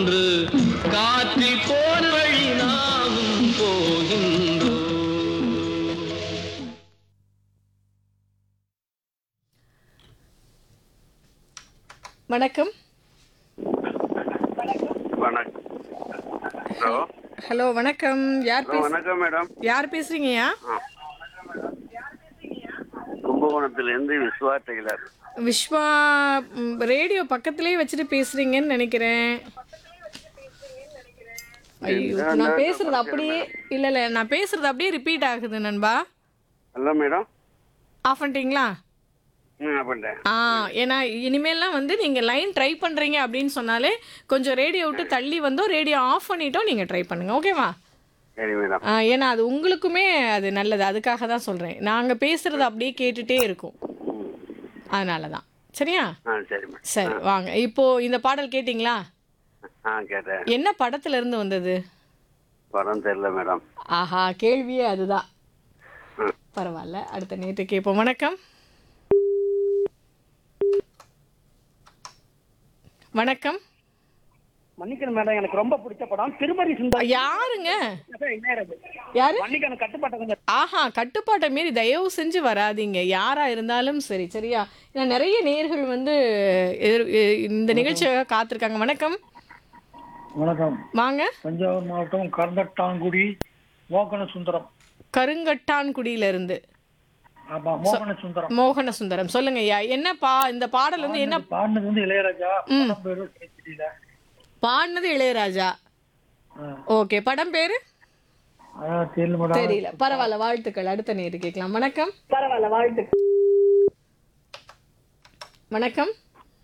ஒன்று காற்றில் போன வழி நாமும் போகின்றோம் வணக்கம் வணக்கம் ஹலோ ஹலோ வணக்கம் யார் ஹலோ பேச வணக்கம் மேடம் யார் பேசுறீங்கயா கும்பகோணத்திலிருந்து விஸ்வா டெய்லர் விஸ்வா ம், ரேடியோ பக்கத்துலயே வச்சுட்டு பேசுறீங்கன்னு நினைக்கிறேன் ஐயோ நான் பேசுறது அப்படியே இல்ல இல்ல நான் பேசுறது அப்படியே ரிப்பீட் ஆகுது நண்பா ஹலோ மேடம் ஆஃப் பண்ணிட்டீங்களா ம் நான் பண்ணுறேன் ஆ ஏன்னா இனிமேல்லாம் வந்து நீங்கள் லைன் ட்ரை பண்ணுறீங்க அப்படின்னு சொன்னாலே கொஞ்சம் ரேடியோ விட்டு தள்ளி வந்தோ ரேடியோ ஆஃப் பண்ணிட்டோம் நீங்கள் ட்ரை பண்ணுங்க ஓகேவா சரி மேடம் ஆ, ஏன்னா அது உங்களுக்குமே அது நல்லது அதுக்காக தான் சொல்கிறேன் நாங்கள் பேசுறது அப்படியே கேட்டுட்டே இருக்கும் அதனால தான் சரியா ஆ சரி மேடம் சரி வாங்க இப்போ இந்த பாடல் கேட்டிங்களா ஆ கேட்டேன் என்ன படத்துல இருந்து வந்தது படம் தெரியல மேடம் ஆஹா கேள்வியே அதுதான் ம். பரவாயில்ல அடுத்த நேற்று கேட்போம் வணக்கம் வணக்கம் மன்னிக்கணும் மேடம் எனக்கு ரொம்ப பிடிச்ச படம் திருமதி சுந்தர் யாருங்க இளையராஜா. யாரு மன்னிக்கணும் கட்டுப்பாட்டை கொஞ்சம் ஆஹா கட்டுப்பாட்டை மீறி தயவு செஞ்சு வராதீங்க யாரா இருந்தாலும் சரி சரியா ஏன்னா நிறைய நேர்கள் வந்து எதிர்- எ- இந்த நிகழ்ச்சியாக காத்திருக்காங்க வணக்கம் வணக்கம் வாங்க தஞ்சாவூர் மாவட்டம் கரந்தட்டாங்குடி மோகன சுந்தரம் கருங்கட்டான்குடியில இருந்து ஆமா மோகன சுந்தரம் மோகன சுந்தரம் சொல்லுங்க ஐயா என்ன பா இந்த பாடல் வந்து என்ன பாடினது வந்து இளையராஜா படம் பேரு தெரியல பாடினது இளையராஜா ஓகே படம் பேரு அதான் தெரியல மேடம் தெரியல பரவாயில்ல வாழ்த்துக்கள் அடுத்த நேரு கேட்கலாம் வணக்கம் பரவாயில்ல வாழ்த்து வணக்கம்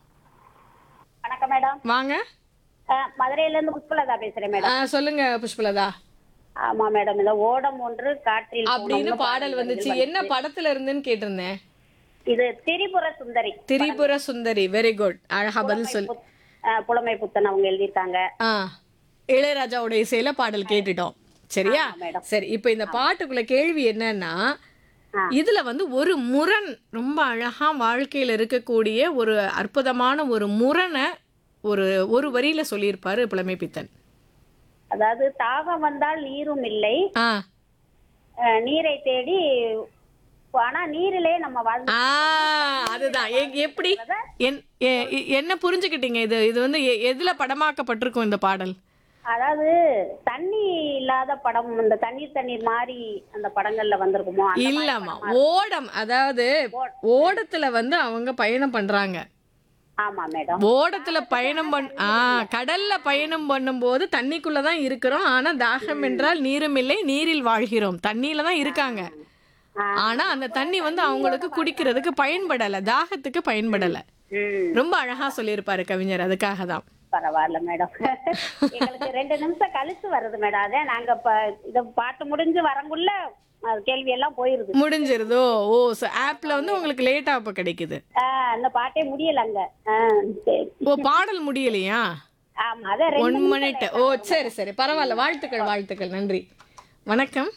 வணக்கம் மேடம் வாங்க அஹ், மதுரையில இருந்து புஷ்பலதா பேசுறேன் ஆ, மேடம் சொல்லுங்க புஷ்பலதா ஆமா மேடம் இந்த ஓடம் ஒன்று காற்றில் அப்படின்னு போனோம்னு பாடல் வந்துச்சு என்ன படத்துல இருந்துன்னு கேட்டிருந்தேன் இது திரிபுர சுந்தரி திரிபுர சுந்தரி வெரி குட் அழகா பதில் சொல் புத்- அஹ், புலமை புத்தன் அவங்க எழுதியிருக்காங்க ஆ இளையராஜாவோட இசையில பாடல் கேட்டுட்டோம் சரியா மேடம். சரி இப்போ இந்த பாட்டுக்குள்ள கேள்வி என்னன்னா இதுல வந்து ஒரு முரண் ரொம்ப அழகா வாழ்க்கையில இருக்கக்கூடிய ஒரு அற்புதமான ஒரு முரணை ஒரு ஒரு வரியில சொல்லியிருப்பாரு புலமை பித்தன் அதாவது தாகம் வந்தால் நீரும் இல்லை ஆ அஹ், நீரை தேடி ஆனா நீரிலே நம்ம வாழ்ந்து ஆ அதுதான் எ- எப்படி என்- எ- எ- என்ன புரிஞ்சுக்கிட்டீங்க இது இது வந்து எ- எதுல படமாக்கப்பட்டிருக்கும் இந்த பாடல் அதாவது தண்ணி இல்லாத படம் இந்த தண்ணீர் தண்ணீர் மாறி அந்த படங்கள்ல வந்திருக்குமோ அந்த மாதிரி இல்லம்மா படமா? ஓடம் அதாவது ஓடத்துல வந்து அவங்க பயணம் பண்றாங்க ஆமா மேடம் ஓடத்துல பயணம் பண் ஆ கடல்ல பயணம் பண்ணும்போது தண்ணிக்குள்ள தான் இருக்கிறோம் ஆனா தாகம் என்றால் நீரும் இல்லை நீரில் வாழ்கிறோம் தண்ணியில தான் இருக்காங்க ஆனா அந்த தண்ணி வந்து அவங்களுக்கு குடிக்கிறதுக்கு பயன்படல தாகத்துக்கு பயன்படல ம் ரொம்ப அழகா சொல்லியிருப்பாரு கவிஞர் அதுக்காக தான் பரவாயில்ல மேடம் எங்களுக்கு ரெண்டு நிமிஷம் கழிச்சு வருது மேடம் அதே நாங்க இப்ப இத பாட்டு முடிஞ்சு வரங்குள்ள அது கேள்வி எல்லாம் போயிருது முடிஞ்சிருதோ ஓ ஆப்ல வந்து உங்களுக்கு லேட்டா அப்ப கிடைக்குது ஆஹ் அந்த பாட்டே முடியல அங்க ஆஹ் சரி ஓ பாடல் முடியலையா ஆமா அதே ரெண்டு ஒன் நிமிஷம் மினிட் ஓ சரி சரி பரவாயில்ல வாழ்த்துக்கள் வாழ்த்துக்கள் நன்றி வணக்கம்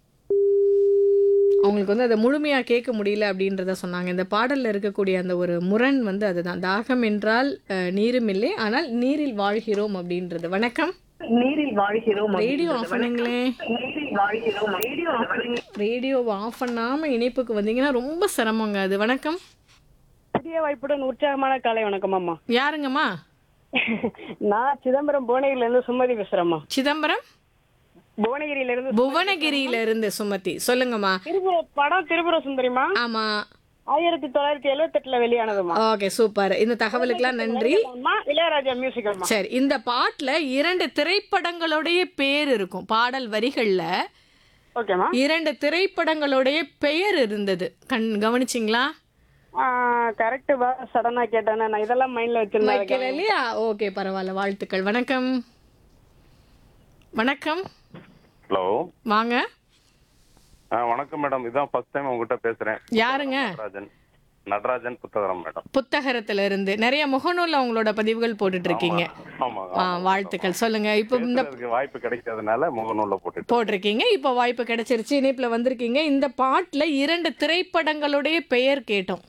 அவங்களுக்கு வந்து அதை முழுமையாக கேட்க முடியல அப்படின்றத சொன்னாங்க இந்த பாடலில் இருக்கக்கூடிய அந்த ஒரு முரண் வந்து அதுதான் தாகம் என்றால் அஹ், நீரும் இல்லை ஆனால் நீரில் வாழ்கிறோம் அப்படின்றது வணக்கம் நீரில் வாழ்கிறோம் ரேடியோ ஆஃப் பண்ணுங்களேன் நீரில் வாழ்கிறோம் ரேடியோ ரேடியோவை ஆஃப் பண்ணாமல் இணைப்புக்கு வந்தீங்கன்னா ரொம்ப சிரமங்க அது வணக்கம் புதிய வாய்ப்புடன் உற்சாகமான காலை வணக்கம் அம்மா யாருங்கம்மா நான் சிதம்பரம் புவனகிரில இருந்து சுமதி பேசுறேம்மா சிதம்பரம் புவனகிரியில இருந்து புவனகிரியில இருந்து சுமதி சொல்லுங்கம்மா திருபுர படம் திருபுர சுந்தரிமா ஆமா ஆயிரத்தி தொள்ளாயிரத்தி எழுவத்தி எட்டுல வெளியானதுமா ஓகே சூப்பர் இந்த தகவலுக்கெல்லாம் நன்றி அம்மா இளையராஜா மியூசிக் அம்மா சரி இந்த பாட்டுல இரண்டு திரைப்படங்களுடைய பேர் இருக்கும் பாடல் வரிகள்ல ஓகேம்மா இரண்டு திரைப்படங்களுடைய பெயர் இருந்தது கண் கவனிச்சிங்களா கரெக்ட் பா சடனா கேட்டேன் நான் இதெல்லாம் மைண்ட்ல வைக்கல வச்சிருந்தேன் இல்லையா ஓகே பரவாயில்ல வாழ்த்துக்கள் வணக்கம் வணக்கம் ஹலோ வாங்க ஆ வணக்கம் மேடம் இதான் ஃபர்ஸ்ட் டைம் உங்ககிட்ட பேசுறேன் யாருங்க நடராஜன் நடராஜன் புத்தகரம் மேடம் புத்தகரத்துல இருந்து நிறைய முகநூல்ல உங்களோட பதிவுகள் போட்டுட்டு இருக்கீங்க ஆமா ஆ, வாழ்த்துக்கள் சொல்லுங்க இப்போ இந்த பேசுறதுக்கு வாய்ப்பு கிடைக்காதனால முகநூல்ல போட்டுட்டு போட்டிருக்கீங்க இப்போ வாய்ப்பு கிடைச்சிருச்சு இணைப்புல வந்திருக்கீங்க இந்த பாட்டுல இரண்டு திரைப்படங்களுடைய பெயர் கேட்டோம்